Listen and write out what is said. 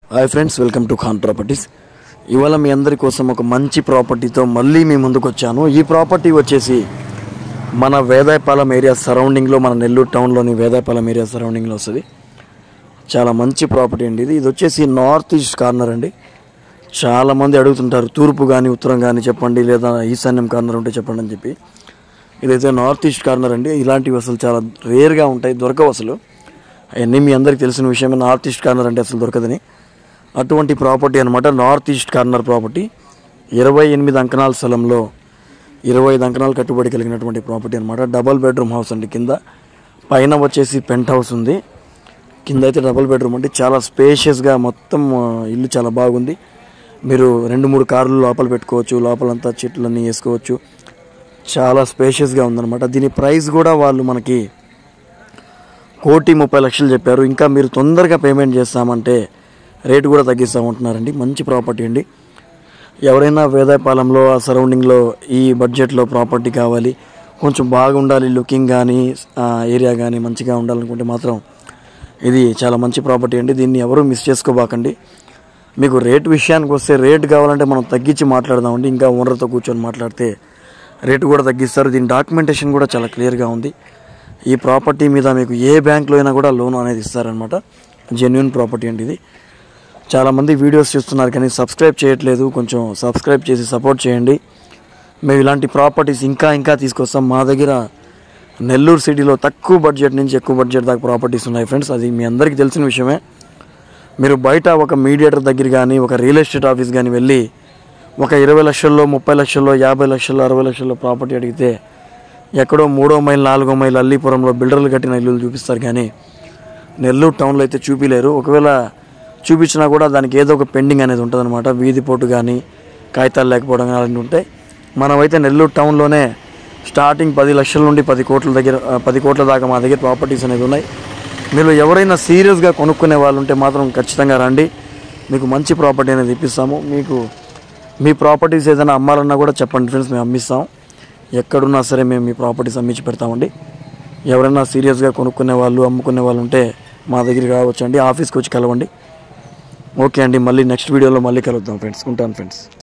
hi friends welcome to Khan properties ఇవాళ మీ అందరి కోసం ఒక మంచి ప్రాపర్టీతో మళ్ళీ మీ ముందుకు వచ్చాను ఈ ప్రాపర్టీ వచ్చేసి మన వేదాయపాలెం ఏరియా సరౌండింగ్లో మన నెల్లూరు టౌన్లోని వేదాయపాలెం ఏరియా సరౌండింగ్లో వస్తుంది చాలా మంచి ప్రాపర్టీ అండి ఇది ఇది వచ్చేసి నార్త్ ఈస్ట్ కార్నర్ అండి చాలామంది అడుగుతుంటారు తూర్పు కానీ ఉత్తరం కానీ చెప్పండి లేదా ఈశాన్యం కార్నర్ ఉంటే చెప్పండి అని చెప్పి ఇదైతే నార్త్ ఈస్ట్ కార్నర్ అండి ఇలాంటివి అసలు చాలా రేర్గా ఉంటాయి దొరకవు అసలు అవన్నీ మీ అందరికీ తెలిసిన విషయమే నార్త్ ఈస్ట్ కార్నర్ అంటే అసలు దొరకదని అటువంటి ప్రాపర్టీ అనమాట నార్త్ ఈస్ట్ కార్నర్ ప్రాపర్టీ ఇరవై ఎనిమిది అంకణాల స్థలంలో ఇరవై ఐదు అంకణాలు కట్టుబడి కలిగినటువంటి ప్రాపర్టీ అనమాట డబల్ బెడ్రూమ్ హౌస్ అండి కింద పైన వచ్చేసి పెంట్ హౌస్ ఉంది కింద అయితే డబుల్ బెడ్రూమ్ అంటే చాలా స్పేషియస్గా మొత్తం ఆ, ఇల్లు చాలా బాగుంది మీరు రెండు మూడు కార్లు లోపల పెట్టుకోవచ్చు లోపలంతా చెట్లన్నీ వేసుకోవచ్చు చాలా స్పేషియస్గా ఉందన్నమాట దీని ప్రైస్ కూడా వాళ్ళు మనకి కోటి ముప్పై లక్షలు చెప్పారు ఇంకా మీరు తొందరగా పేమెంట్ చేస్తామంటే రేటు కూడా తగ్గిస్తామంటున్నారండి మంచి ప్రాపర్టీ అండి ఎవరైనా వేదాయపాలెంలో ఆ సరౌండింగ్లో ఈ బడ్జెట్లో ప్రాపర్టీ కావాలి కొంచెం బాగుండాలి లుకింగ్ కానీ ఏరియా కానీ మంచిగా ఉండాలనుకుంటే మాత్రం ఇది చాలా మంచి ప్రాపర్టీ అండి దీన్ని ఎవరు మిస్ చేసుకోబాకండి మీకు రేట్ విషయానికి వస్తే రేట్ కావాలంటే మనం తగ్గించి మాట్లాడదామండి ఇంకా ఓనర్తో కూర్చొని మాట్లాడితే రేటు కూడా తగ్గిస్తారు దీని డాక్యుమెంటేషన్ కూడా చాలా క్లియర్గా ఉంది ఈ ప్రాపర్టీ మీద మీకు ఏ బ్యాంక్లో అయినా కూడా లోన్ అనేది ఇస్తారనమాట జెన్యున్ ప్రాపర్టీ అండి ఇది చాలామంది వీడియోస్ చూస్తున్నారు కానీ సబ్స్క్రైబ్ చేయట్లేదు కొంచెం సబ్స్క్రైబ్ చేసి సపోర్ట్ చేయండి మేము ఇలాంటి ప్రాపర్టీస్ ఇంకా ఇంకా తీసుకొస్తాం మా దగ్గర నెల్లూరు సిటీలో తక్కువ బడ్జెట్ నుంచి ఎక్కువ బడ్జెట్ దాకా ప్రాపర్టీస్ ఉన్నాయి ఫ్రెండ్స్ అది మీ అందరికీ తెలిసిన విషయమే మీరు బయట ఒక మీడియేటర్ దగ్గర కానీ ఒక రియల్ ఎస్టేట్ ఆఫీస్ కానీ వెళ్ళి ఒక ఇరవై లక్షల్లో ముప్పై లక్షల్లో యాభై లక్షల్లో అరవై లక్షల్లో ప్రాపర్టీ అడిగితే ఎక్కడో మూడో మైల్ నాలుగో మైల్ అల్లీపురంలో బిల్డర్లు కట్టిన ఇల్లులు చూపిస్తారు కానీ నెల్లూరు టౌన్లో అయితే చూపిలేరు ఒకవేళ చూపించినా కూడా దానికి ఏదో ఒక పెండింగ్ అనేది ఉంటుందన్నమాట వీధి పోటు కానీ కాగితాలు లేకపోవడం కానీ అలాంటివి ఉంటాయి మనమైతే నెల్లూరు టౌన్లోనే స్టార్టింగ్ పది లక్షల నుండి పది కోట్ల దగ్గర ఆ, పది కోట్ల దాకా మా దగ్గర ప్రాపర్టీస్ అనేది ఉన్నాయి మీరు ఎవరైనా సీరియస్గా కొనుక్కునే వాళ్ళు ఉంటే మాత్రం ఖచ్చితంగా రండి మీకు మంచి ప్రాపర్టీ అనేది ఇప్పిస్తాము మీకు మీ ప్రాపర్టీస్ ఏదైనా అమ్మాలన్నా కూడా చెప్పండి ఫ్రెండ్స్ మేము అమ్మిస్తాం ఎక్కడున్నా సరే మేము మీ ప్రాపర్టీస్ అమ్మించి పెడతామండి ఎవరైనా సీరియస్గా కొనుక్కునే వాళ్ళు అమ్ముకునే వాళ్ళు ఉంటే మా దగ్గరికి రావచ్చండి ఆఫీస్కి వచ్చి కలవండి ఓకే అండి మళ్ళీ నెక్స్ట్ వీడియోలో మళ్ళీ కలుద్దాం ఫ్రెండ్స్ ఉంటాను ఫ్రెండ్స్